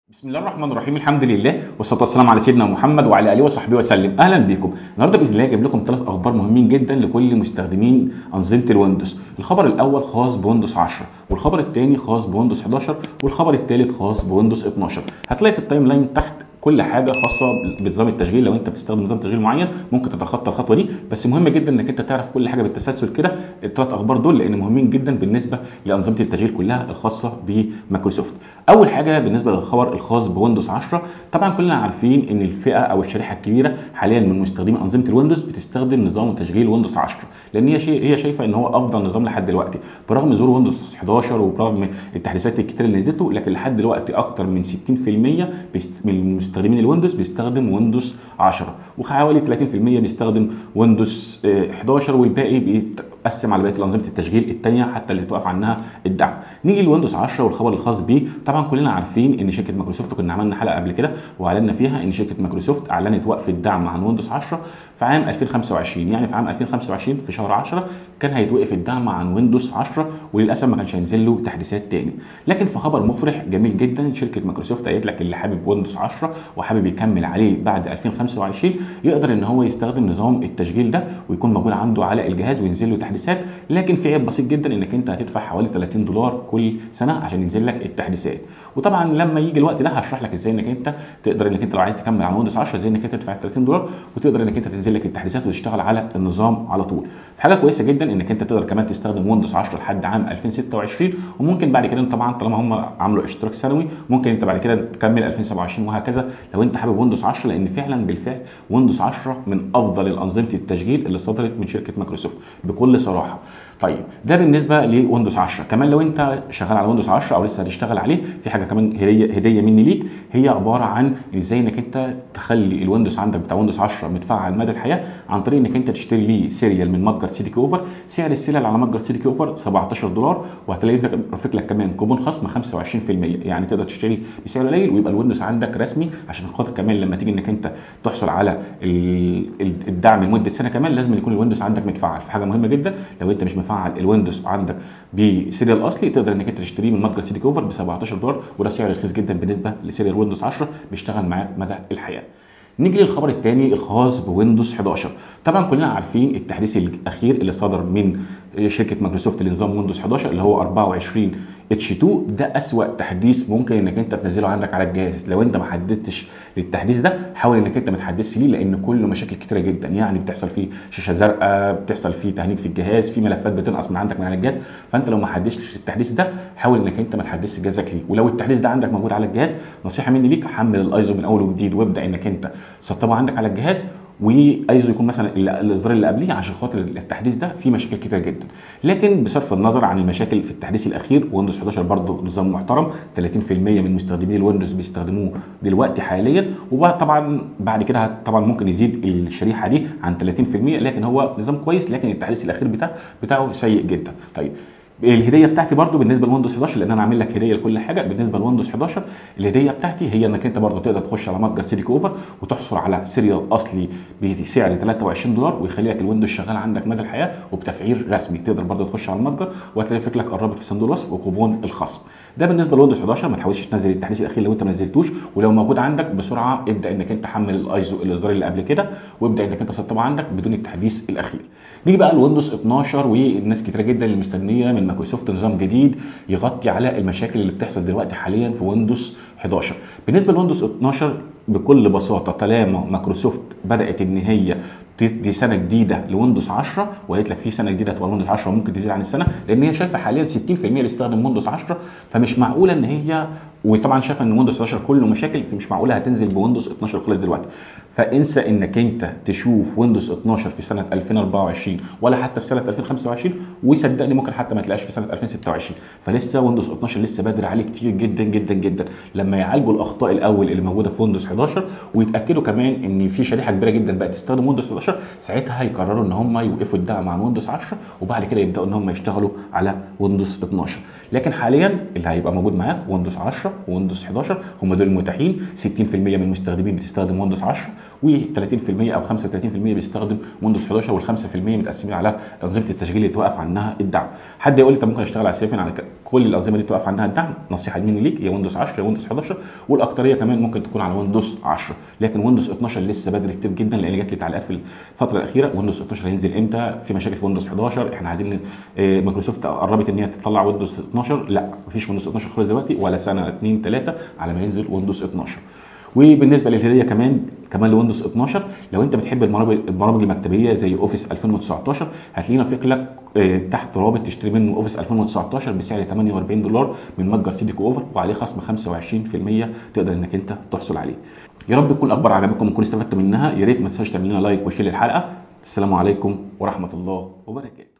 بسم الله الرحمن الرحيم الحمد لله والصلاه والسلام على سيدنا محمد وعلى اله وصحبه وسلم اهلا بكم النهارده باذن الله جايب لكم ثلاث اخبار مهمين جدا لكل مستخدمين انظمه الويندوز الخبر الاول خاص بويندوز 10 والخبر الثاني خاص بويندوز 11 والخبر الثالث خاص بويندوز 12 هتلاقي في التايم لاين تحت كل حاجه خاصه بنظام التشغيل لو انت بتستخدم نظام تشغيل معين ممكن تتخطى الخطوه دي بس مهم جدا انك انت تعرف كل حاجه بالتسلسل كده الثلاث اخبار دول لان مهمين جدا بالنسبه لانظمه التشغيل كلها الخاصه بمايكروسوفت اول حاجه بالنسبه للخبر الخاص بويندوز 10 طبعا كلنا عارفين ان الفئه او الشريحه الكبيره حاليا من مستخدمي انظمه الويندوز بتستخدم نظام تشغيل ويندوز 10 لان هي شيء هي شايفه ان هو افضل نظام لحد دلوقتي برغم ظهور ويندوز 11 وبرغم التحديثات الكتير اللي نزلت له لكن لحد دلوقتي اكتر من 60% من مستخدمين الويندوز بيستخدم ويندوز 10 وحوالي 30% بيستخدم ويندوز 11 والباقي بيتقسم على بقيه انظمه التشغيل الثانيه حتى اللي توقف عنها الدعم نيجي لويندوز 10 والخبر الخاص بيه طبعا كلنا عارفين ان شركه مايكروسوفت كنا عملنا حلقه قبل كده واعلنا فيها ان شركه مايكروسوفت اعلنت وقف الدعم عن ويندوز 10 في عام 2025 يعني في عام 2025 في شهر 10 كان هيتوقف الدعم عن ويندوز 10 وللاسف ما كانش هينزل له تحديثات تاني لكن في خبر مفرح جميل جدا شركه مايكروسوفت قالت لك اللي حابب ويندوز 10 وحابب يكمل عليه بعد 2025 يقدر ان هو يستخدم نظام التشغيل ده ويكون موجود عنده على الجهاز وينزل له تحديثات لكن في عيب بسيط جدا انك انت هتدفع حوالي 30 دولار كل سنه عشان ينزل لك التحديثات وطبعا لما يجي الوقت ده هشرح لك ازاي انك انت تقدر انك انت لو عايز تكمل على ويندوز 10 ازاي انك انت تدفع 30 دولار وتقدر انك انت تنزل لك التحديثات وتشتغل على النظام على طول في حاجه كويسه جدا انك انت تقدر كمان تستخدم ويندوز 10 لحد عام 2026 وممكن بعد كده طبعا طالما هم عملوا اشتراك سنوي ممكن انت بعد كده تكمل 2027 وهكذا لو انت حابب ويندوز 10 لان فعلا بالفعل ويندوز 10 من افضل الانظمه التشغيل اللي صدرت من شركه مايكروسوفت بكل صراحه طيب ده بالنسبه لويندوز 10 كمان لو انت شغال على ويندوز 10 او لسه هتشتغل عليه في حاجه كمان هديه هديه مني ليك هي عباره عن ازاي انك انت تخلي الويندوز عندك بتاع ويندوز 10 متفعل مدى الحياه عن طريق انك انت تشتري ليه سيريال من متجر سيتي اوفر سعر السيريال على متجر سيتي اوفر 17 دولار وهتلاقي رافق لك كمان كوبون خصم 25% يعني تقدر تشتري بسعر قليل ويبقى الويندوز عندك رسمي عشان خاطر كمان لما تيجي انك انت تحصل على الدعم لمده سنه كمان لازم يكون الويندوز عندك متفعل في حاجه مهمه جدا لو انت مش مفعل الويندوز عندك بسيريال اصلي تقدر انك انت تشتريه من متجر سيتي اوفر ب 17 دولار وده سعر رخيص جدا بالنسبه لسيريال ويندوز 10 بيشتغل معاك مدى الحياه نيجي للخبر الثاني الخاص بويندوز 11 طبعا كلنا عارفين التحديث الاخير اللي صدر من شركه مايكروسوفت لنظام ويندوز 11 اللي هو 24 اتش 2 ده اسوا تحديث ممكن انك انت تنزله عندك على الجهاز لو انت ما حددتش للتحديث ده حاول انك انت ما تحدثش ليه لان كله مشاكل كتيره جدا يعني بتحصل فيه شاشه زرقاء بتحصل فيه تهنيج في الجهاز في ملفات بتنقص من عندك من على الجهاز فانت لو ما حدثتش التحديث ده حاول انك انت ما تحدثش جهازك ليه ولو التحديث ده عندك موجود على الجهاز نصيحه مني ليك حمل الايزو من اول وجديد وابدا انك انت سطبه عندك على الجهاز وايزو يكون مثلا الاصدار اللي قبليه عشان خاطر التحديث ده فيه مشاكل كتير جدا لكن بصرف النظر عن المشاكل في التحديث الاخير ويندوز 11 برضه نظام محترم 30% من مستخدمي الويندوز بيستخدموه دلوقتي حاليا وطبعا بعد كده طبعا ممكن يزيد الشريحه دي عن 30% لكن هو نظام كويس لكن التحديث الاخير بتاعه بتاعه سيء جدا طيب الهديه بتاعتي برضو بالنسبه لويندوز 11 لان انا عامل لك هديه لكل حاجه بالنسبه لويندوز 11 الهديه بتاعتي هي انك انت برضو تقدر تخش على متجر سيتي اوفر وتحصل على سيريال اصلي بسعر 23 دولار ويخلي لك الويندوز شغال عندك مدى الحياه وبتفعيل رسمي تقدر برضو تخش على المتجر وهتلاقي فكرك قربت في صندوق الوصف وكوبون الخصم ده بالنسبه لويندوز 11 ما تحاولش تنزل التحديث الاخير لو انت ما نزلتوش ولو موجود عندك بسرعه ابدا انك انت حمل الايزو الاصدار اللي قبل كده وابدا انك انت تسطبه عندك بدون التحديث الاخير نيجي بقى لويندوز 12 والناس كتيره جدا اللي مستنيه من مايكروسوفت نظام جديد يغطي على المشاكل اللي بتحصل دلوقتي حاليا في ويندوز 11 بالنسبه لويندوز 12 بكل بساطه طالما مايكروسوفت بدات ان هي دي سنه جديده لويندوز 10 وقالت لك في سنه جديده تبقى ويندوز 10 وممكن تزيد عن السنه لان هي شايفه حاليا 60% اللي بيستخدم ويندوز 10 فمش معقوله ان هي وطبعا شايفه ان ويندوز 11 كله مشاكل فمش معقوله هتنزل بويندوز 12 خالص دلوقتي فانسى انك انت تشوف ويندوز 12 في سنه 2024 ولا حتى في سنه 2025 وصدقني ممكن حتى ما تلاقيش في سنه 2026 فلسه ويندوز 12 لسه بدري عليه كتير جدا جدا جدا لما يعالجوا الاخطاء الاول اللي موجوده في ويندوز 11 ويتاكدوا كمان ان في شريحه كبيره جدا بقت تستخدم ويندوز 11 ساعتها هيقرروا ان هم يوقفوا الدعم عن ويندوز 10 وبعد كده يبداوا ان هم يشتغلوا على ويندوز 12 لكن حاليا اللي هيبقى موجود معاك ويندوز 10 ويندوز 11 هم دول المتاحين 60% من المستخدمين بتستخدم ويندوز 10 و30% او 35% بيستخدم ويندوز 11 وال5% متقسمين على انظمه التشغيل اللي توقف عنها الدعم حد يقول لي طب ممكن اشتغل على 7 على كل الانظمه دي توقف عنها الدعم نصيحه مني ليك يا ويندوز 10 يا ويندوز 11 والاكثريه كمان ممكن تكون على ويندوز 10 لكن ويندوز 12 لسه بدري كتير جدا لان جات لي تعليقات في الفتره الاخيره ويندوز 12 هينزل امتى في مشاكل في ويندوز 11 احنا عايزين آه، مايكروسوفت قربت ان هي تطلع ويندوز 12 لا مفيش ويندوز 12 خالص دلوقتي ولا سنه 2 3 على ما ينزل ويندوز 12 وبالنسبه للهديه كمان كمان لويندوز 12 لو انت بتحب البرامج البرامج المكتبيه زي اوفيس 2019 هتلاقينا فيك لك آه، تحت رابط تشتري منه اوفيس 2019 بسعر 48 دولار من متجر سيديك اوفر وعليه خصم 25% تقدر انك انت تحصل عليه يا رب تكون الاخبار عجبتكم وتكونوا استفدتوا منها يا ريت ما تنساش تعمل لنا لايك وشير الحلقه السلام عليكم ورحمه الله وبركاته